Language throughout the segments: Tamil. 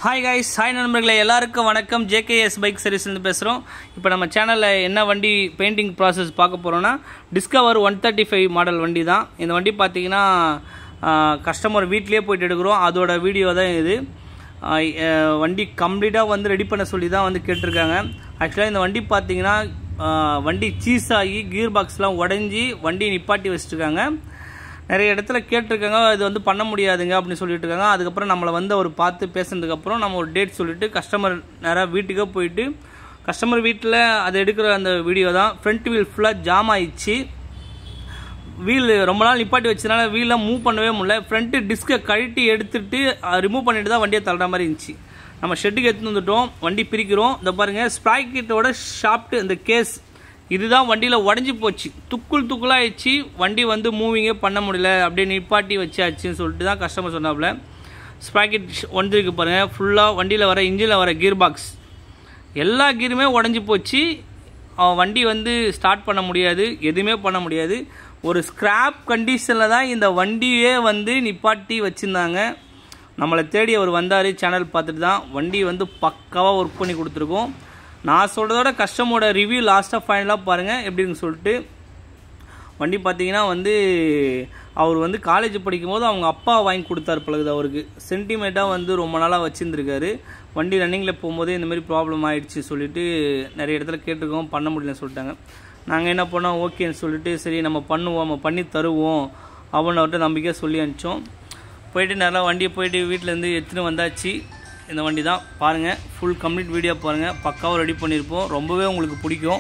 ஹாய் கைஸ் ஹாய் நண்பர்களே எல்லாருக்கும் வணக்கம் ஜேகேஎஸ் பைக் சர்வீஸ்லேருந்து பேசுகிறோம் இப்போ நம்ம சேனலில் என்ன வண்டி பெயிண்டிங் ப்ராசஸ் பார்க்க போகிறோன்னா Discover one thirty five model வண்டி தான் இந்த வண்டி பார்த்தீங்கன்னா கஸ்டமர் வீட்லேயே போயிட்டு எடுக்கிறோம் அதோட வீடியோ தான் இது ஆஹ் அஹ் வண்டி கம்ப்ளீட்டாக வந்து ரெடி பண்ண சொல்லி தான் வந்து கேட்டிருக்காங்க ஆக்சுவலாக இந்த வண்டி பார்த்தீங்கன்னா ஆஹ் வண்டி சீஸ் ஆகி கியர் பாக்ஸ்லாம் உடஞ்சி வண்டி நிப்பாட்டி வச்சுருக்காங்க நிறைய இடத்துல கேட்டிருக்காங்க இது வந்து பண்ண முடியாதுங்க அப்படின்னு சொல்லிட்டு இருக்காங்க அதுக்கப்புறம் நம்மளை வந்து அவர் பார்த்து பேசுனதுக்கப்புறம் நம்ம ஒரு டேட் சொல்லிட்டு கஸ்டமர் நேராக வீட்டுக்கே போயிட்டு கஸ்டமர் வீட்டில் அதை எடுக்கிற அந்த வீடியோ தான் ஃப்ரண்ட் வீல் ஃபுல்லாக ஜாம் ஆயிடுச்சு வீல் ரொம்ப நாள் நிப்பாட்டி வச்சதுனால வீலை மூவ் பண்ணவே முடியல ஃப்ரண்ட்டு டிஸ்கை கழட்டி எடுத்துட்டு ரிமூவ் பண்ணிட்டு தான் வண்டியை தள்ளுற மாதிரி இருந்துச்சு நம்ம ஷெட்டுக்கு எடுத்துட்டு வந்துட்டோம் வண்டி பிரிக்கிறோம் இந்த பாருங்கள் ஸ்ப்ராக்கெட்டோட ஷாப்ட்டு இந்த கேஸ் இதுதான் வண்டியில் உடஞ்சி போச்சு துக்குள் துக்குளாகிடுச்சு வண்டி வந்து மூவிங்கே பண்ண முடியல அப்படியே நிப்பாட்டி வச்சாச்சுன்னு சொல்லிட்டு தான் கஸ்டமர் சொன்னாப்புல ஸ்ப்ராக்கெட் ஒன்றிருக்கு பாருங்கள் ஃபுல்லாக வண்டியில் வர இன்ஜினில் வர கீர் பாக்ஸ் எல்லா கீருமே உடஞ்சி போச்சு அவன் வண்டி வந்து ஸ்டார்ட் பண்ண முடியாது எதுவுமே பண்ண முடியாது ஒரு ஸ்கிராப் கண்டிஷனில் தான் இந்த வண்டியே வந்து நிப்பாட்டி வச்சுருந்தாங்க நம்மளை தேடி அவர் வந்தார் சேனல் பார்த்துட்டு தான் வண்டி வந்து பக்காவாக ஒர்க் பண்ணி கொடுத்துருக்கோம் நான் சொல்கிறதோட கஸ்டமரோட ரிவ்யூ லாஸ்ட்டாக ஃபைனலாக பாருங்கள் எப்படின்னு சொல்லிட்டு வண்டி பார்த்தீங்கன்னா வந்து அவர் வந்து காலேஜ் படிக்கும்போது அவங்க அப்பா வாங்கி கொடுத்தாரு பழகுது அவருக்கு சென்டிமேட்டாக வந்து ரொம்ப நாளாக வச்சுருந்துருக்காரு வண்டி ரன்னிங்கில் போகும்போதே இந்த மாதிரி ப்ராப்ளம் ஆயிடுச்சு சொல்லிட்டு நிறைய இடத்துல கேட்டிருக்கோம் பண்ண முடியலன்னு சொல்லிட்டாங்க நாங்கள் என்ன பண்ணோம் ஓகேன்னு சொல்லிட்டு சரி நம்ம பண்ணுவோம் நம்ம பண்ணி தருவோம் அவனை அவர்கிட்ட நம்பிக்கையாக சொல்லி அனுப்பிச்சோம் போயிட்டு நல்லா வண்டியை போயிட்டு வீட்டிலேருந்து எடுத்துன்னு வந்தாச்சு இந்த வண்டி தான் பாருங்கள் ஃபுல் கம்ப்ளீட் வீடியோ பாருங்கள் பக்காவாக ரெடி பண்ணியிருப்போம் ரொம்பவே உங்களுக்கு பிடிக்கும்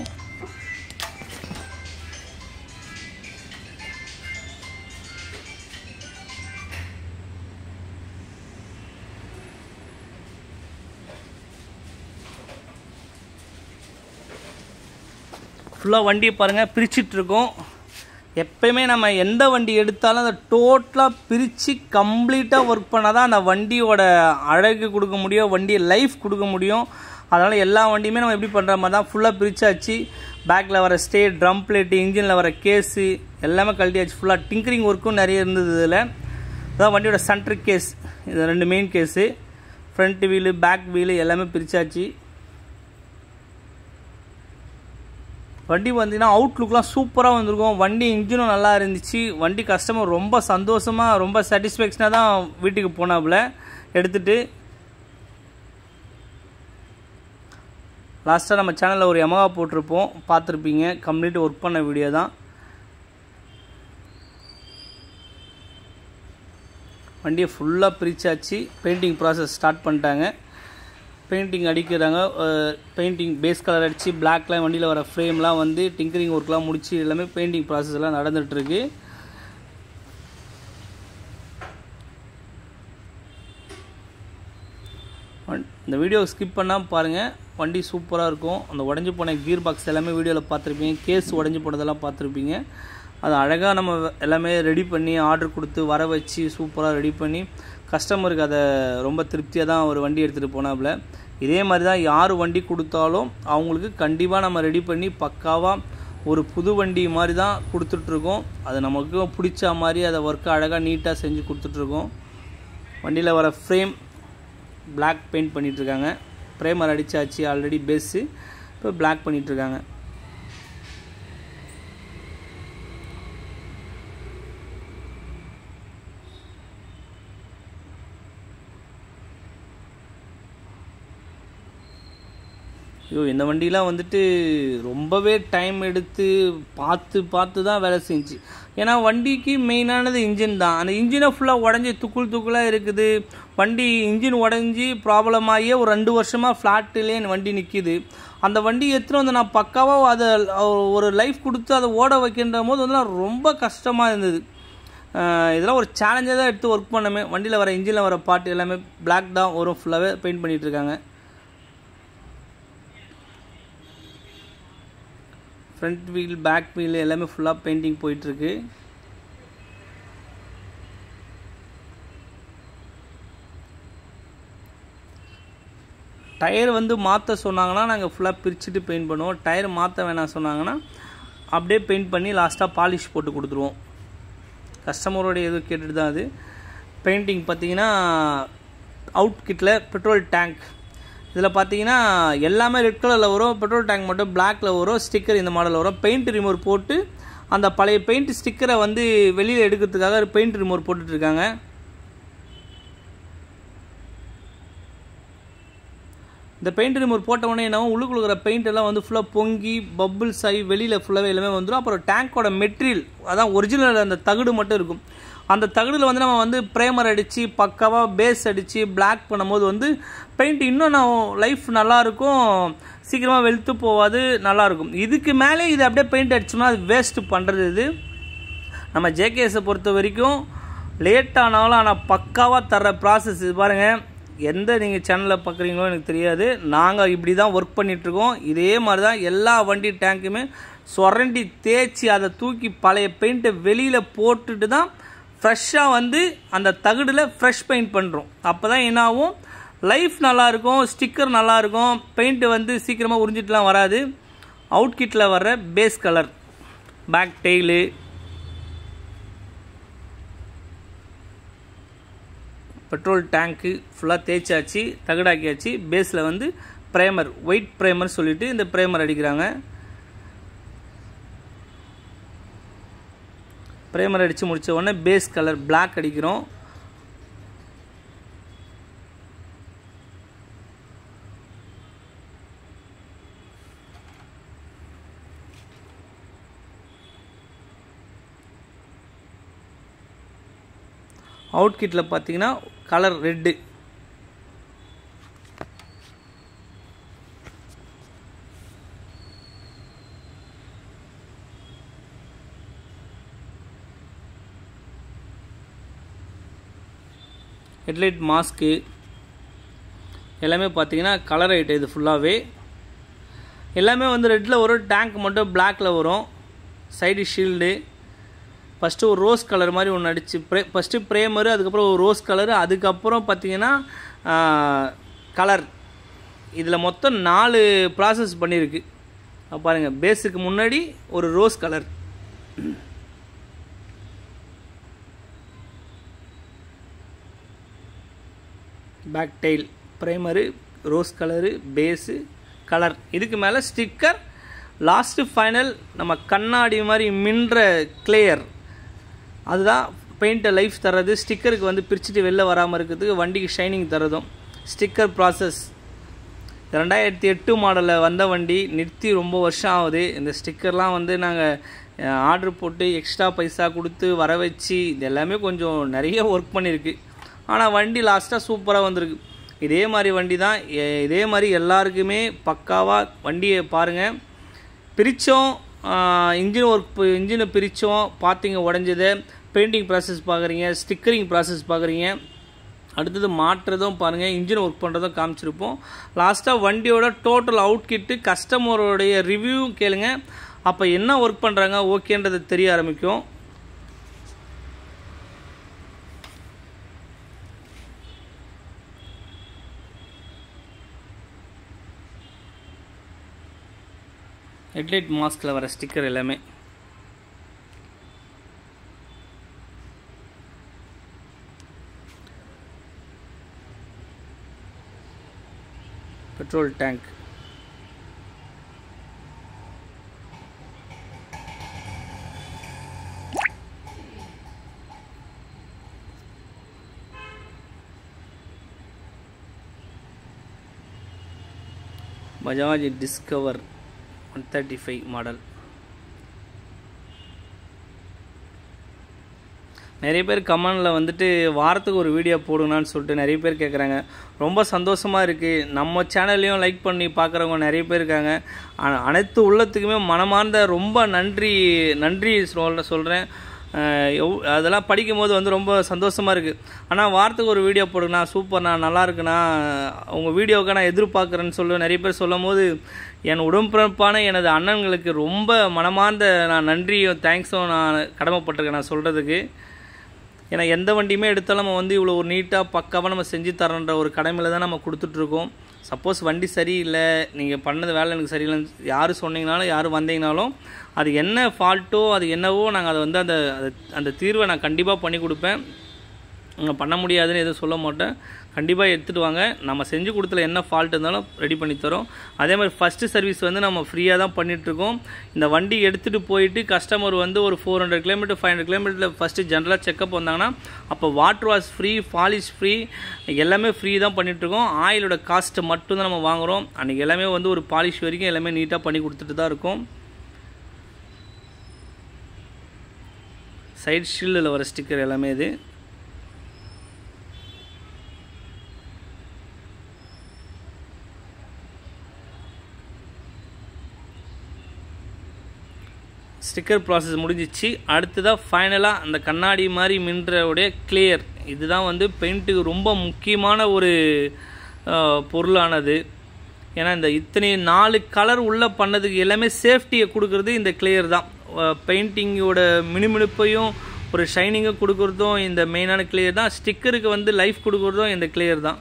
ஃபுல்லாக வண்டியை பாருங்கள் பிரிச்சுட்டு இருக்கோம் எப்பயுமே நம்ம எந்த வண்டி எடுத்தாலும் அதை டோட்டலாக பிரித்து கம்ப்ளீட்டாக ஒர்க் பண்ணால் தான் அந்த வண்டியோட அழகு கொடுக்க முடியும் வண்டியை லைஃப் கொடுக்க முடியும் அதனால் எல்லா வண்டியுமே நம்ம எப்படி பண்ணுற மாதிரி தான் ஃபுல்லாக பிரிச்சாச்சு பேக்கில் வர ஸ்டே ட்ரம் பிளேட்டு இன்ஜினில் வர கேஸு எல்லாமே கழட்டியாச்சு ஃபுல்லாக டிங்கரிங் ஒர்க்கும் நிறைய இருந்தது இதில் அதான் வண்டியோட சென்ட்ரிக் கேஸ் இது ரெண்டு main case front wheel back wheel எல்லாமே பிரிச்சாச்சு வண்டி பார்த்தீங்கன்னா அவுட்லுக்லாம் சூப்பராக வந்திருக்கும் வண்டி இன்ஜினும் நல்லா இருந்துச்சு வண்டி கஸ்டமர் ரொம்ப சந்தோஷமாக ரொம்ப சாட்டிஸ்ஃபேக்ஷனாக தான் வீட்டுக்கு போனாப்புல எடுத்துட்டு லாஸ்ட்டாக நம்ம சேனலில் ஒரு எமகா போட்டிருப்போம் பார்த்துருப்பீங்க கம்ப்ளீட் ஒர்க் பண்ண வீடியோ தான் வண்டியை ஃபுல்லாக பிரிச்சாச்சு பெயிண்டிங் ப்ராசஸ் ஸ்டார்ட் பண்ணிட்டாங்க பெயிண்டிங் அடிக்கிறாங்க பெயிண்டிங் பேஸ் கலர் அடித்து பிளாக்லாம் வண்டியில் வர ஃப்ரேம்லாம் வந்து டிங்கரிங் ஒர்க்லாம் முடிச்சு எல்லாமே பெயிண்டிங் ப்ராசஸ் எல்லாம் நடந்துகிட்ருக்கு இந்த வீடியோ ஸ்கிப் பண்ணால் பாருங்கள் வண்டி சூப்பராக இருக்கும் அந்த உடஞ்சி போன கீர் பாக்ஸ் எல்லாமே வீடியோவில் பார்த்துருப்பீங்க கேஸ் உடஞ்சி போனதெல்லாம் பார்த்துருப்பீங்க அது அழகாக நம்ம எல்லாமே ரெடி பண்ணி ஆர்டர் கொடுத்து வர வச்சு சூப்பராக ரெடி பண்ணி கஸ்டமருக்கு அதை ரொம்ப திருப்தியாக தான் ஒரு வண்டி எடுத்துகிட்டு போனாப்புல இதே மாதிரி தான் யார் வண்டி கொடுத்தாலும் அவங்களுக்கு கண்டிப்பாக நம்ம ரெடி பண்ணி பக்காவாக ஒரு புது வண்டி மாதிரி தான் கொடுத்துட்ருக்கோம் அது நமக்கு பிடிச்ச மாதிரி அதை ஒர்க்கை அழகாக நீட்டாக செஞ்சு கொடுத்துட்ருக்கோம் வண்டியில் வர ஃப்ரேம் பிளாக் பெயிண்ட் பண்ணிகிட்ருக்காங்க ப்ரேமர் அடித்தாச்சு ஆல்ரெடி பேஸு இப்போ பிளாக் பண்ணிகிட்ருக்காங்க ஐயோ இந்த வண்டிலாம் வந்துட்டு ரொம்பவே டைம் எடுத்து பார்த்து பார்த்து தான் வேலை செஞ்சு ஏன்னா வண்டிக்கு மெயினானது இன்ஜின் தான் அந்த இன்ஜினை ஃபுல்லாக உடஞ்சி துக்குள் துக்குளாக இருக்குது வண்டி இன்ஜின் உடஞ்சி ப்ராப்ளம் ஆகியே ஒரு ரெண்டு வருஷமாக ஃப்ளாட்டிலே வண்டி நிற்கிது அந்த வண்டி எடுத்துகிட்டு வந்து நான் பக்காவாக அதை ஒரு லைஃப் கொடுத்து அதை ஓட வைக்கின்ற போது வந்து நான் ரொம்ப கஷ்டமாக இருந்தது இதெல்லாம் ஒரு சேலஞ்சாக தான் எடுத்து ஒர்க் பண்ணமே வண்டியில் வர இன்ஜினில் வர பாட்டு எல்லாமே பிளாக் தான் வரும் ஃபுல்லாகவே பெயிண்ட் பண்ணிகிட்ருக்காங்க ஃப்ரண்ட் வீல் பேக் வீல் எல்லாமே ஃபுல்லாக பெயிண்டிங் போயிட்டுருக்கு டயர் வந்து மாற்ற சொன்னாங்கன்னா நாங்கள் ஃபுல்லாக பிரிச்சுட்டு பெயிண்ட் பண்ணுவோம் டயர் மாற்ற வேணாம் சொன்னாங்கன்னா அப்படியே பெயிண்ட் பண்ணி லாஸ்ட்டாக பாலிஷ் போட்டு கொடுத்துருவோம் கஸ்டமரோடைய இது கேட்டுட்டு தான் அது பெயிண்டிங் பார்த்தீங்கன்னா அவுட் கிட்டில் பெட்ரோல் டேங்க் இதில் பார்த்தீங்கன்னா எல்லாமே ரெட் கலரில் வரும் பெட்ரோல் டேங்க் மட்டும் பிளாக்ல வரும் ஸ்டிக்கர் இந்த மாடல் வரும் பெயிண்ட் ரிமூவர் போட்டு அந்த பழைய பெயிண்ட் ஸ்டிக்கரை வந்து வெளியில் எடுக்கிறதுக்காக பெயிண்ட் ரிமூவர் போட்டுட்ருக்காங்க இந்த பெயிண்ட் ரிமூவர் போட்ட உடனே என்ன உள்ளுக்குள்ள இருக்கிற பெயிண்ட் எல்லாம் வந்து ஃபுல்லாக பொங்கி பப்புள்ஸ் ஆகி வெளியில் ஃபுல்லாகவே எல்லாமே வந்துடும் அப்புறம் டேங்கோட மெட்டீரியல் அதான் ஒரிஜினல் அந்த தகுடு மட்டும் இருக்கும் அந்த தகுடில் வந்து நம்ம வந்து ப்ரேமர் அடித்து பக்காவாக பேஸ் அடித்து பிளாக் பண்ணும்போது வந்து பெயிண்ட் இன்னும் நான் லைஃப் நல்லாயிருக்கும் சீக்கிரமாக வெளுத்து போகாது நல்லாயிருக்கும் இதுக்கு மேலே இது அப்படியே பெயிண்ட் அடிச்சோம்னா அது வேஸ்ட் பண்ணுறது இது நம்ம ஜேகேஎஸை பொறுத்த வரைக்கும் லேட் ஆனாலும் ஆனால் பக்காவாக தர்ற ப்ராசஸ் இது பாருங்கள் எந்த நீங்கள் சேனலில் பார்க்குறீங்களோ எனக்கு தெரியாது நாங்கள் இப்படி தான் ஒர்க் பண்ணிகிட்ருக்கோம் இதே மாதிரி தான் எல்லா வண்டி டேங்க்குமே சொரண்டி தேய்ச்சி அதை தூக்கி பழைய பெயிண்ட்டை வெளியில் போட்டுட்டு தான் ஃப்ரெஷ்ஷாக வந்து அந்த தகுடில் ஃப்ரெஷ் பெயிண்ட் பண்ணுறோம் அப்போ தான் என்ன ஆகும் லைஃப் நல்லாயிருக்கும் ஸ்டிக்கர் நல்லாயிருக்கும் பெயிண்ட்டு வந்து சீக்கிரமாக உறிஞ்சிட்டுலாம் வராது அவுட் கிட்டில் வர்ற base colour back tail petrol tank ஃபுல்லாக தேய்ச்சாச்சு தகடாக்கியாச்சு பேஸில் வந்து ப்ரைமர் ஒயிட் ப்ரைமர் சொல்லிட்டு இந்த ப்ரைமர் அடிக்கிறாங்க ப்ரைமர் அடித்து முடித்த உடனே பேஸ் கலர் பிளாக் அடிக்கிறோம் அவுட் கிட்டில் பார்த்தீங்கன்னா கலர் ரெட்டு ஹெட்லைட் மாஸ்க்கு எல்லாமே பார்த்தீங்கன்னா கலர் ஐட்டம் இது ஃபுல்லாகவே எல்லாமே வந்து ரெட்டில் வரும் டேங்க் மட்டும் பிளாக்கில் வரும் சைடு ஷீல்டு ஃபஸ்ட்டு ஒரு ரோஸ் கலர் மாதிரி ஒன்று அடிச்சு ப்ரே ஃபஸ்ட்டு ப்ரேமரு அதுக்கப்புறம் ஒரு ரோஸ் கலரு அதுக்கப்புறம் பார்த்தீங்கன்னா கலர் இதில் மொத்தம் நாலு ப்ராசஸ் பண்ணியிருக்கு பாருங்கள் பேஸுக்கு முன்னாடி ஒரு rose colour back tail primer rose colour base colour இதுக்கு மேலே ஸ்டிக்கர் லாஸ்ட்டு ஃபைனல் நம்ம கண்ணாடி மாதிரி மின்ற கிளியர் அதுதான் பெயிண்ட்டை லைஃப் தர்றது ஸ்டிக்கருக்கு வந்து பிரிச்சுட்டு வெளில வராமல் இருக்கிறதுக்கு வண்டிக்கு ஷைனிங் தரதும் ஸ்டிக்கர் ப்ராசஸ் ரெண்டாயிரத்தி எட்டு மாடலில் வந்த வண்டி நிறுத்தி ரொம்ப வருஷம் ஆகுது இந்த ஸ்டிக்கர்லாம் வந்து நாங்கள் ஆர்டர் போட்டு எக்ஸ்ட்ரா பைசா கொடுத்து வர வச்சு இது எல்லாமே கொஞ்சம் நிறைய ஒர்க் பண்ணியிருக்கு ஆனால் வண்டி லாஸ்ட்டாக சூப்பராக வந்திருக்கு இதே மாதிரி வண்டி தான் இதே மாதிரி எல்லாருக்குமே பக்காவாக வண்டியை பாருங்கள் பிரித்தோம் இன்ஜின் ஒர்க் இன்ஜினை பிரித்தோம் பார்த்தீங்க உடஞ்சதை பெயிண்டிங் ப்ராசஸ் பார்க்குறீங்க ஸ்டிக்கரிங் ப்ராசஸ் பார்க்குறீங்க அடுத்தது மாற்றுறதும் பாருங்கள் இன்ஜின் ஒர்க் பண்ணுறதும் காமிச்சிருப்போம் லாஸ்ட்டாக வண்டியோட டோட்டல் அவுட் கிட்டு கஸ்டமருடைய ரிவ்யூ கேளுங்க அப்போ என்ன ஒர்க் பண்ணுறாங்க ஓகேன்றது தெரிய ஆரம்பிக்கும் ஹெட்லைட் மாஸ்கில் வர ஸ்டிக்கர் எல்லாமே petrol tank Bajaj Discover one thirty five model நிறைய பேர் கமெண்டில் வந்துட்டு வாரத்துக்கு ஒரு வீடியோ போடுங்கன்னு சொல்லிட்டு நிறைய பேர் கேட்குறாங்க ரொம்ப சந்தோஷமாக இருக்குது நம்ம சேனல்லையும் லைக் பண்ணி பார்க்குறவங்க நிறைய பேர் இருக்காங்க அனைத்து உள்ளத்துக்குமே மனமார்ந்த ரொம்ப நன்றி நன்றி சொல்ல சொல்கிறேன் எவ் அதெல்லாம் படிக்கும் போது வந்து ரொம்ப சந்தோஷமாக இருக்குது ஆனால் வாரத்துக்கு ஒரு வீடியோ போடுங்கண்ணா சூப்பர்ண்ணா நல்லா இருக்குண்ணா உங்கள் வீடியோவுக்கு நான் எதிர்பார்க்குறேன்னு சொல்லி நிறைய பேர் சொல்லும் போது என் உடம்பிறப்பான எனது அண்ணன்களுக்கு ரொம்ப மனமார்ந்த நான் நன்றியும் தேங்க்ஸும் நான் கடமைப்பட்டிருக்கேன் நான் சொல்கிறதுக்கு ஏன்னா எந்த வண்டியுமே எடுத்தாலும் நம்ம வந்து இவ்வளோ ஒரு நீட்டாக பக்காவாக நம்ம செஞ்சு தரோன்ற ஒரு கடமையில் தான் நம்ம கொடுத்துட்ருக்கோம் சப்போஸ் வண்டி சரியில்லை நீங்கள் பண்ணது வேலை எனக்கு சரியில்லைன்னு யார் சொன்னீங்கனாலும் யார் வந்தீங்கனாலும் அது என்ன ஃபால்ட்டோ அது என்னவோ நாங்கள் அதை வந்து அந்த அந்த தீர்வை நான் கண்டிப்பாக பண்ணி கொடுப்பேன் நான் பண்ண முடியாதுன்னு எதுவும் சொல்ல மாட்டேன் கண்டிப்பாக எடுத்துகிட்டு வாங்க நம்ம செஞ்சு கொடுத்துல என்ன ஃபால்ட் இருந்தாலும் ரெடி பண்ணி தரோம் அதே மாதிரி ஃபஸ்ட்டு சர்வீஸ் வந்து நம்ம ஃப்ரீயாக தான் பண்ணிகிட்ருக்கோம் இந்த வண்டி எடுத்துகிட்டு போயிட்டு கஸ்டமர் வந்து ஒரு four hundred kilometre five hundred கிலோமீட்டரில் ஃபஸ்ட்டு ஜென்ரலாக செக்கப் வந்தாங்கன்னா அப்போ water wash free polish free எல்லாமே ஃப்ரீ தான் பண்ணிகிட்ருக்கோம் ஆயிலோட காஸ்ட் மட்டும்தான் நம்ம வாங்குகிறோம் அன்றைக்கி எல்லாமே வந்து ஒரு பாலிஷ் வரைக்கும் எல்லாமே நீட்டாக பண்ணி கொடுத்துட்டு தான் இருக்கும் சைட் ஷீல்டில் வர ஸ்டிக்கர் எல்லாமே இது ஸ்டிக்கர் ப்ராசஸ் முடிஞ்சிச்சு அடுத்ததாக ஃபைனலாக அந்த கண்ணாடி மாதிரி மின்றவுடைய கிளியர் இதுதான் வந்து பெயிண்ட்டுக்கு ரொம்ப முக்கியமான ஒரு அஹ், பொருளானது ஏன்னா இந்த இத்தனை நாலு கலர் உள்ளே பண்ணதுக்கு எல்லாமே சேஃப்டியை கொடுக்குறது இந்த கிளியர் தான் பெயிண்டிங்கோட மினுமினுப்பையும் ஒரு ஷைனிங்கை கொடுக்குறதும் இந்த மெயினான கிளியர் தான் ஸ்டிக்கருக்கு வந்து லைஃப் கொடுக்குறதும் இந்த கிளியர் தான்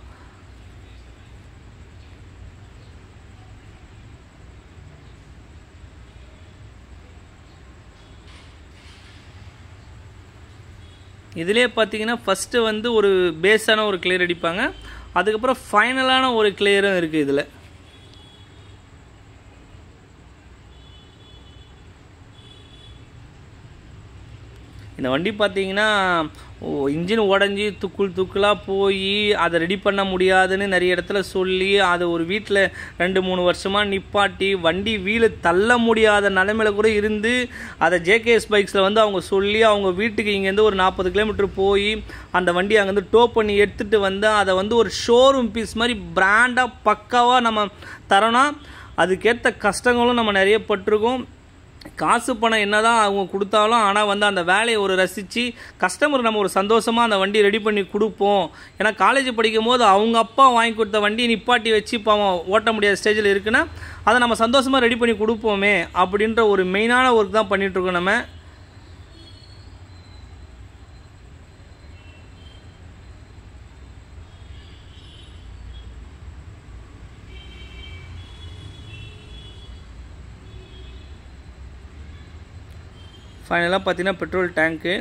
இதிலே பார்த்தீங்கன்னா ஃபஸ்ட்டு வந்து ஒரு பேஸான ஒரு கிளியர் அடிப்பாங்க அதுக்கப்புறம் ஃபைனலான ஒரு கிளியரும் இருக்குது இதில் இந்த வண்டி பார்த்தீங்கன்னா இன்ஜின் உடஞ்சி துக்குள் துக்குளாக போய் அதை ரெடி பண்ண முடியாதுன்னு நிறைய இடத்துல சொல்லி அதை ஒரு வீட்டில் ரெண்டு மூணு வருஷமாக நிப்பாட்டி வண்டி வீலை தள்ள முடியாத நிலைமையில கூட இருந்து அதை ஜேகேஎஸ் பைக்ஸில் வந்து அவங்க சொல்லி அவங்க வீட்டுக்கு இங்கேருந்து ஒரு நாற்பது கிலோமீட்டர் போய் அந்த வண்டி அங்கேருந்து டோ பண்ணி எடுத்துகிட்டு வந்து அதை வந்து ஒரு ஷோரூம் பீஸ் மாதிரி பிராண்டாக பக்காவாக நம்ம தரோன்னா அதுக்கேற்ற கஷ்டங்களும் நம்ம நிறைய பட்டிருக்கோம் காசு பணம் என்னதான் அவங்க கொடுத்தாலும் ஆனால் வந்து அந்த வேலையை ஒரு ரசித்து கஸ்டமர் நம்ம ஒரு சந்தோஷமாக அந்த வண்டி ரெடி பண்ணி கொடுப்போம் ஏன்னா காலேஜ் படிக்கும் போது அவங்க அப்பா வாங்கி கொடுத்த வண்டி நிப்பாட்டி வச்சு பாவம் ஓட்ட முடியாத ஸ்டேஜில் இருக்குன்னா அதை நம்ம சந்தோஷமாக ரெடி பண்ணி கொடுப்போமே அப்படின்ற ஒரு மெயினான ஒர்க் தான் பண்ணிகிட்ருக்கோம் நம்ம ஃபைனலாக பார்த்தீங்கன்னா பெட்ரோல் டேங்க்கு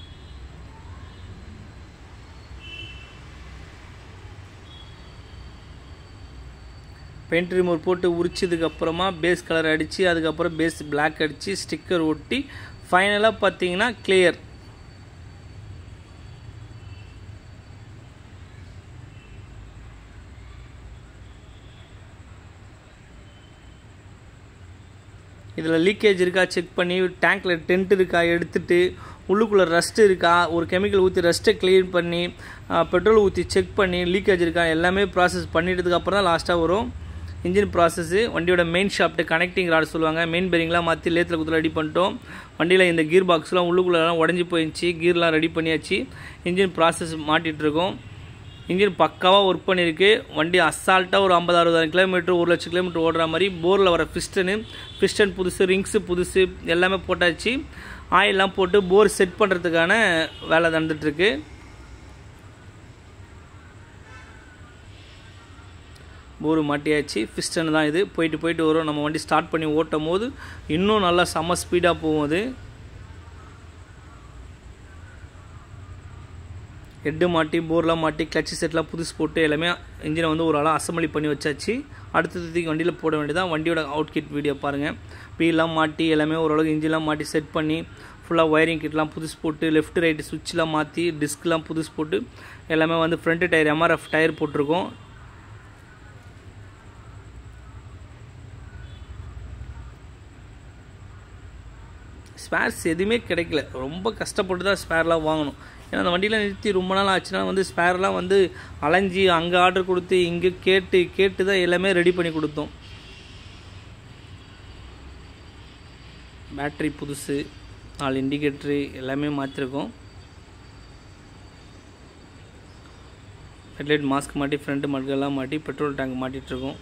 பெயிண்ட் ரிமூவர் போட்டு உரிச்சதுக்கு அப்புறமா பேஸ் கலர் அடித்து அதுக்கப்புறம் பேஸ் பிளாக் அடித்து ஸ்டிக்கர் ஒட்டி ஃபைனலாக பார்த்தீங்கன்னா கிளியர் இதில் லீக்கேஜ் இருக்கா செக் பண்ணி டேங்க்கில் டென்ட் இருக்கா எடுத்துட்டு உள்ளுக்குள்ளே ரஸ்ட் இருக்கா ஒரு கெமிக்கல் ஊற்றி ரஸ்ட்டை க்ளீன் பண்ணி பெட்ரோல் ஊற்றி செக் பண்ணி லீக்கேஜ் இருக்கா எல்லாமே ப்ராசஸ் பண்ணிட்டதுக்கு அப்புறம் தான் லாஸ்ட்டாக வரும் இன்ஜின் ப்ராசஸ்ஸு வண்டியோட மெயின் ஷாப்ட்டு கனெக்டிங் ராட் சொல்லுவாங்க மெயின் பெரிங்லாம் மாற்றி லேத்தில் குத்துல ரெடி பண்ணிட்டோம் வண்டியில் இந்த கீர் பாக்ஸ்லாம் உள்ளுக்குள்ளெல்லாம் உடஞ்சி போயிடுச்சு கீர்லாம் ரெடி பண்ணியாச்சு இன்ஜின் ப்ராசஸ் மாட்டிகிட்ருக்கோம் இன்ஜின் பக்காவாக ஒர்க் பண்ணியிருக்கு வண்டி அசால்ட்டாக ஒரு ஐம்பது அறுபதாயிரம் கிலோமீட்டர் ஒரு லட்சம் கிலோமீட்டர் ஓடுற மாதிரி போரில் வர பிஸ்டனு பிஸ்டன் புதுசு ரிங்ஸு புதுசு எல்லாமே போட்டாச்சு ஆயிலெலாம் போட்டு போர் செட் பண்ணுறதுக்கான வேலை நடந்துகிட்ருக்கு போர் மாட்டியாச்சு பிஸ்டன் தான் இது போயிட்டு போயிட்டு வரும் நம்ம வண்டி ஸ்டார்ட் பண்ணி ஓட்டும் போது இன்னும் நல்லா செம்ம ஸ்பீடாக போகும் அது ஹெட்டு மாட்டி போர்லாம் மாட்டி கிளச்சி செட்லாம் புதுசு போட்டு எல்லாமே இன்ஜினை வந்து ஒரு ஆளாக அசம்பிளி பண்ணி வச்சாச்சு அடுத்ததுக்கு வண்டியில் போட வேண்டியதான் வண்டியோட அவுட் கிட் வீடியோ பாருங்கள் வீலாம் மாட்டி எல்லாமே ஓரளவுக்கு இன்ஜின்லாம் மாட்டி செட் பண்ணி ஃபுல்லாக ஒயரிங் கிட்லாம் புதுசு போட்டு லெஃப்ட் ரைட்டு சுவிட்ச்லாம் மாற்றி டிஸ்க்லாம் புதுசு போட்டு எல்லாமே வந்து ஃப்ரண்ட்டு டயர் எம்ஆர்எஃப் டயர் போட்டிருக்கோம் ஸ்பேர்ஸ் எதுவுமே கிடைக்கல ரொம்ப கஷ்டப்பட்டு தான் ஸ்பேர்லாம் வாங்கணும் ஏன்னா அந்த வண்டியில் நிறுத்தி ரொம்ப நாள் ஆச்சுன்னா வந்து ஸ்பேர்லாம் வந்து அலைஞ்சி அங்கே ஆர்டர் கொடுத்து இங்கே கேட்டு கேட்டு தான் எல்லாமே ரெடி பண்ணி கொடுத்தோம் பேட்ரி புதுசு நாலு இண்டிகேட்ரு எல்லாமே மாற்றிருக்கோம் ஹெட்லைட் மாஸ்க் மாட்டி ஃப்ரண்ட் மட்கெல்லாம் மாட்டி பெட்ரோல் டேங்க் மாட்டிகிட்ருக்கோம்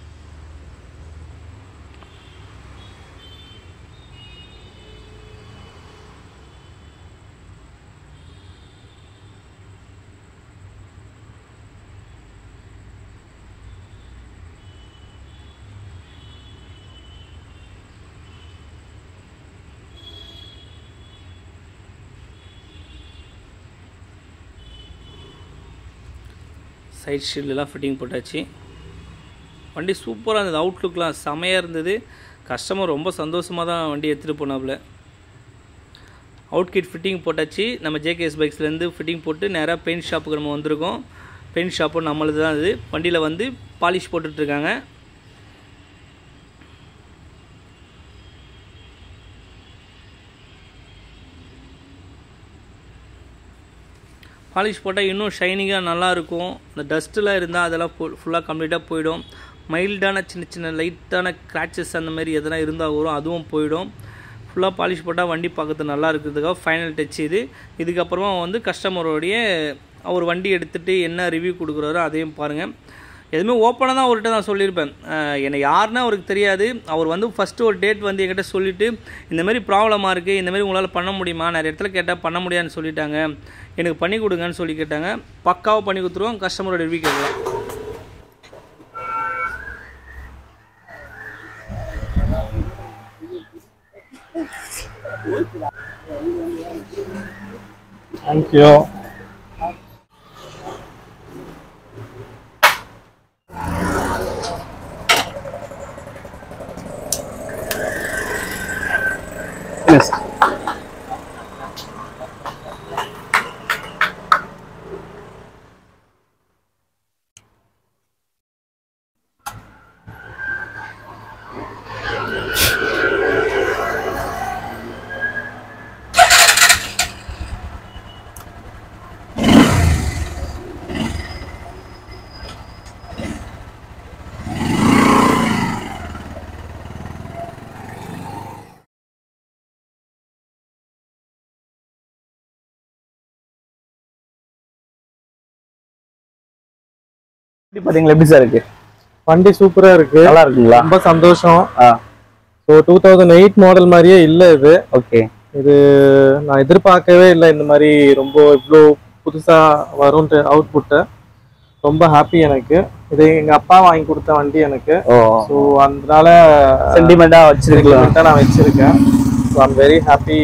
சைட் ஷீல்டெலாம் ஃபிட்டிங் போட்டாச்சு வண்டி சூப்பராக இருந்தது அவுட்லுக்லாம் செமையாக இருந்தது கஸ்டமர் ரொம்ப சந்தோஷமாக தான் வண்டி எடுத்துகிட்டு போனாப்புல அவுட் கிட் ஃபிட்டிங் போட்டாச்சு நம்ம ஜேகேஎஸ் பைக்ஸ்லேருந்து ஃபிட்டிங் போட்டு நேராக பெயிண்ட் ஷாப்புக்கு நம்ம வந்திருக்கோம் பெயிண்ட் ஷாப்பு நம்மளது தான் இது வண்டியில் வந்து பாலிஷ் போட்டுட்ருக்காங்க பாலிஷ் போட்டால் இன்னும் ஷைனிங்காக நல்லாயிருக்கும் இந்த டஸ்ட்டெலாம் இருந்தால் அதெல்லாம் ஃபுல்லாக கம்ப்ளீட்டாக போயிடும் மைல்டான சின்ன சின்ன லைட்டான கிராச்சஸ் அந்த மாதிரி எதனா இருந்தால் வரும் அதுவும் போயிடும் ஃபுல்லாக பாலிஷ் போட்டால் வண்டி பார்க்கறது நல்லா இருக்கிறதுக்காக ஃபைனல் டச் இது இதுக்கப்புறமா வந்து கஸ்டமரோடைய அவர் வண்டி எடுத்துகிட்டு என்ன ரிவ்யூ கொடுக்குறாரோ அதையும் பாருங்கள் எதுவுமே ஓப்பனாக தான் அவர்கிட்ட நான் சொல்லியிருப்பேன் அஹ் என்னை யாருன்னு அவருக்கு தெரியாது அவர் வந்து ஃபஸ்ட்டு ஒரு டேட் வந்து என்கிட்ட சொல்லிவிட்டு இந்த மாதிரி ப்ராப்ளமாக இருக்குது இந்த மாதிரி உங்களால் பண்ண முடியுமா நிறைய இடத்துல கேட்டால் பண்ண முடியாதுன்னு சொல்லிட்டாங்க எனக்கு பண்ணி கொடுங்கன்னு சொல்லி கேட்டாங்க பக்காவாக பண்ணி கொடுத்துருவோம் கஸ்டமரோட ரிவ்யூ கேட்கலாம் தேங்க்யூ எஸ் வண்டி பாத்தீங்களா எப்படி சார் இருக்கு வண்டி சூப்பரா இருக்கு நல்லா இருக்குங்களா ரொம்ப சந்தோஷம் ah so two thousand eight model மாதிரியே இல்லை இது ஓகே இது நான் எதிர்பார்க்கவே இல்லை இந்த மாதிரி ரொம்ப இவ்வளோ புதுசா வரும்ன்ட்டு அவுட்புட்டு ரொம்ப ஹாப்பி எனக்கு இது எங்க அப்பா வாங்கி கொடுத்த வண்டி எனக்கு ஓ ஸோ அதனால சென்டிமெண்டா வச்சிருக்கலாம் sentiment-ஆ நான் வச்சிருக்கேன் ஸோ ஐம் வெரி ஹாப்பி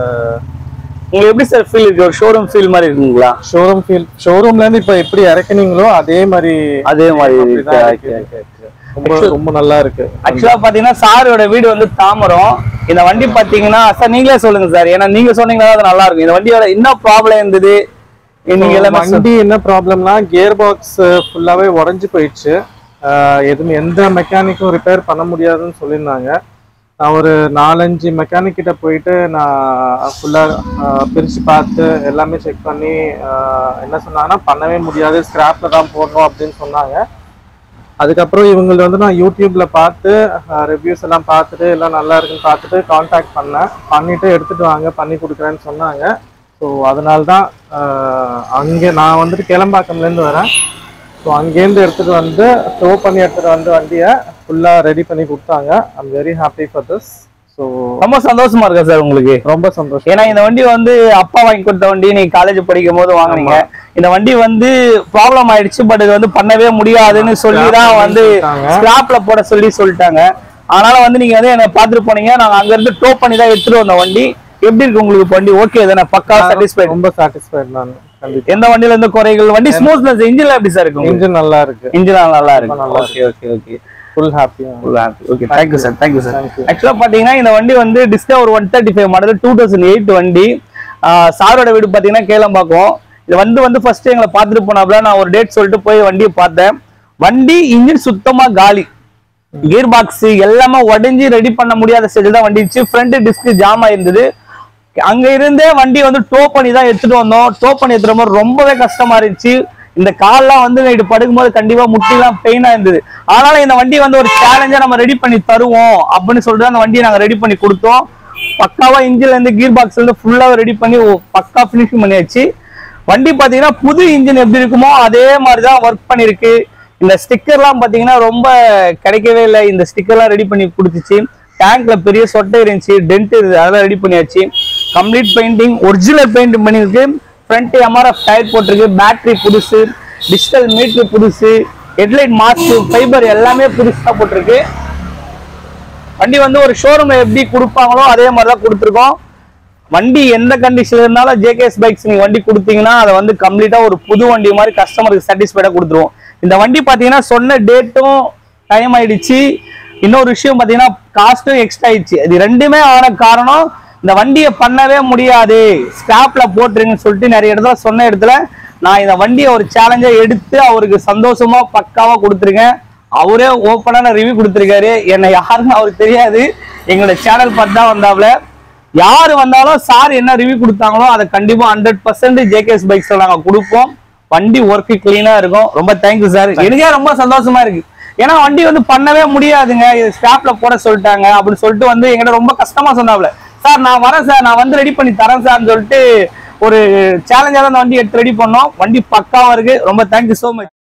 உங்களுக்கு எப்படி சார் ஃபீல் இருக்கு ஒரு ஷோரூம் ஃபீல் மாதிரி இருக்குங்களா ஷோரூம் ஃபீல் ஷோரூம்ல இருந்து இப்போ எப்படி இறக்குனீங்களோ அதே மாதிரி அதே மாதிரி அப்படிதான் இருக்கு இருக்கு. ரொம்ப ரொம்ப நல்லா இருக்கு ஆக்சுவலா பாத்தீங்கன்னா சாரோட வீடு வந்து தாமரம் இந்த வண்டி பாத்தீங்கன்னா சார் நீங்களே சொல்லுங்க சார் ஏன்னா நீங்க சொன்னீங்கன்னா அது நல்லா இருக்கும் இந்த வண்டியோட என்ன ப்ராப்ளம் இருந்தது நீங்க எல்லாமே சொல்~ வண்டி என்ன ப்ராப்ளம்னா கியர் பாக்ஸ் ஃபுல்லாவே உடைஞ்சு போயிடுச்சு ஆஹ் எதுவும் எந்த மெக்கானிக்கும் ரிப்பேர் பண்ண முடியாதுன்னு சொல்லியிருந்தாங்க நான் ஒரு நாலஞ்சு மெக்கானிக் கிட்ட போயிட்டு நான் ஃபுல்லா பிரிச்சு பார்த்து எல்லாமே செக் பண்ணி ஆஹ் என்ன சொன்னாங்கன்னா பண்ணவே முடியாது ஸ்கிராப்ல தான் போடணும் அப்படின்னு சொன்னாங்க அதுக்கப்புறம் இவங்கள வந்து நான் யூடியூப்ல பார்த்து ரிவ்யூஸ் எல்லாம் பார்த்துட்டு எல்லாம் நல்லா இருக்குன்னு பார்த்துட்டு காண்டாக்ட் பண்ணேன் பண்ணிட்டு எடுத்துட்டு வாங்க பண்ணி கொடுக்குறேன்னு சொன்னாங்க ஸோ அதனால தான் அங்கே நான் வந்துட்டு கிளம்பாக்கம்லேருந்து வரேன் ஸோ அங்கேருந்து எடுத்துட்டு வந்து டோ பண்ணி எடுத்துட்டு வந்து வண்டியை ஃபுல்லாக ரெடி பண்ணி கொடுத்தாங்க I'm very happy for this so ரொம்ப சந்தோஷமா இருக்கா சார் உங்களுக்கு ரொம்ப சந்தோஷம் ஏன்னா இந்த வண்டி வந்து அப்பா வாங்கி கொடுத்த வண்டி நீங்க காலேஜ் படிக்கும் போது வாங்குனீங்க இந்த வண்டி வந்து ப்ராப்ளம் ஆயிடுச்சு பட் இது வந்து பண்ணவே முடியாதுன்னு சொல்லி தான் வந்து சொல்லிட்டாங்க. ஸ்கிராப்ல போட சொல்லி சொல்லிட்டாங்க அதனால வந்து நீங்க வந்து என்ன பாத்துட்டு போனீங்க நாங்க அங்க இருந்து டோ பண்ணி தான் எடுத்துட்டு வந்த வண்டி எப்படி இருக்கு உங்களுக்கு இப்ப வண்டி ஓகே தானே பக்கா சாட்டிஸ்ஃபைட் ரொம்ப சாட்டிஸ்ஃபைட் நான் கண்டிப்பா எந்த வண்டியில இருந்து குறைகள் வண்டி ஸ்மூத்னஸ் இன்ஜின்ல எப்படி சார் இருக்கு இன்ஜின் நல்லா இருக்கு இன்ஜின் நல்லா இருக்கு ரொம்ப நல்லா ஓகே ஓகே ஓகே ஃபுல் ஹாப்பியாக okay thank you sir thank you sir Thank you. ஆக்சுவலா பாத்தீங்கன்னா இந்த வண்டி வந்து Discover one thirty five model two thousand eight வண்டி ஆஹ் சாரோட வீடு பாத்தீங்கன்னா கேளம்பாக்கம் இது வந்து வந்து ஃபர்ஸ்ட் எங்களை பார்த்துட்டு போனாப்ல நான் ஒரு டேட் சொல்லிட்டு போய் வண்டியை பார்த்தேன் வண்டி இன்ஜின் சுத்தமா காலி கியர் பாக்ஸ் எல்லாமே உடைஞ்சு ரெடி பண்ண முடியாத ஸ்டேஜ் தான் வண்டி இருந்துச்சு ஃப்ரண்ட் டிஸ்க் ஜாம் ஆயிருந்தது அங்க இருந்தே வண்டி வந்து டோ பண்ணி தான் எடுத்துட்டு வந்தோம் டோ பண்ணி எடுத்துட்டு போது ரொம்பவே கஷ்டமா இருந்துச்சு இந்த கால்லாம் வந்து நைட்டு படுக்கும்போது கண்டிப்பா முட்டிலாம் பெயினா இருந்தது ஆனாலும் இந்த வண்டி வந்து ஒரு சேலஞ்சா நம்ம ரெடி பண்ணி தருவோம் அப்படின்னு சொல்லிட்டு அந்த வண்டியை நாங்க ரெடி பண்ணி கொடுத்தோம் பக்காவா இன்ஜின்ல இருந்து கீர் பாக்ஸ்ல இருந்து ஃபுல்லாவே ரெடி பண்ணி ஒ- பக்கா ஃபினிஷிங் பண்ணியாச்சு வண்டி பாத்தீங்கன்னா புது இன்ஜின் எப்படி இருக்குமோ அதே மாதிரி தான் ஒர்க் பண்ணிருக்கு இந்த ஸ்டிக்கர்லாம் பாத்தீங்கன்னா ரொம்ப கிடைக்கவே இல்லை இந்த ஸ்டிக்கர்லாம் ரெடி பண்ணி கொடுத்துச்சு டேங்க்ல பெரிய சொட்டை இருந்துச்சு டென்ட் இருந்தது அதெல்லாம் ரெடி பண்ணியாச்சு கம்ப்ளீட் பெயிண்டிங் ஒரிஜினல் பெயிண்ட் பண்ணிருக்கு ஃப்ரண்ட் எம்ஆர்எஃப் டயர் போட்டிருக்கு பேட்டரி புதுசு டிஜிட்டல் மீட்டர் புதுசு ஹெட்லைட் மாஸ்க் ஃபைபர் எல்லாமே புதுசா போட்டிருக்கு வண்டி வந்து ஒரு ஷோரூம்ல எப்படி கொடுப்பாங்களோ அதே மாதிரி தான் கொடுத்துருக்கோம் வண்டி எந்த கண்டிஷன்ல இருந்தாலும் ஜேகேஎஸ் பைக்ஸ் நீங்க வண்டி கொடுத்தீங்கன்னா அதை வந்து கம்ப்ளீட்டா ஒரு புது வண்டி மாதிரி கஸ்டமருக்கு சாட்டிஸ்ஃபைடா கொடுத்துருவோம் இந்த வண்டி பாத்தீங்கன்னா சொன்ன டேட்டும் டைம் ஆயிடுச்சு இன்னொரு விஷயம் பாத்தீங்கன்னா காஸ்ட்டும் எக்ஸ்ட்ரா ஆயிடுச்சு இது ரெண்டுமே ஆன காரணம் இந்த வண்டியை பண்ணவே முடியாது ஸ்கிராப்ல போட்டுருங்கன்னு சொல்லிட்டு நிறைய இடத்துல சொன்ன இடத்துல நான் இந்த வண்டியை ஒரு சேலஞ்சா எடுத்து அவருக்கு சந்தோஷமா பக்காவா கொடுத்துருக்கேன் அவரே ஓப்பனான ரிவ்யூ கொடுத்துருக்காரு என்னை யாருன்னு அவருக்கு தெரியாது எங்களோட சேனல் பார்த்து தான் வந்தாப்ல யாரு வந்தாலும் சார் என்ன ரிவ்யூ கொடுத்தாங்களோ அதை கண்டிப்பா ஹண்ட்ரட் பர்சன்ட் ஜேகேஎஸ் பைக்ஸ்ல நாங்க கொடுப்போம் வண்டி ஒர்க் கிளீனா இருக்கும் ரொம்ப தேங்க்யூ சார் எனக்கே ரொம்ப சந்தோஷமா இருக்கு ஏன்னா வண்டி வந்து பண்ணவே முடியாதுங்க இது ஸ்டாப்ல போட சொல்லிட்டாங்க அப்படின்னு சொல்லிட்டு வந்து எங்கிட்ட ரொம்ப கஷ்டமா சொன்னாப்ல சார் நான் வரேன் சார் நான் வந்து ரெடி பண்ணி தரேன் சார்னு சொல்லிட்டு ஒரு சேலஞ்சாக தான் அந்த வண்டி எடுத்து ரெடி பண்ணோம் வண்டி பக்காவா இருக்கு ரொம்ப தேங்க்யூ ஸோ மச்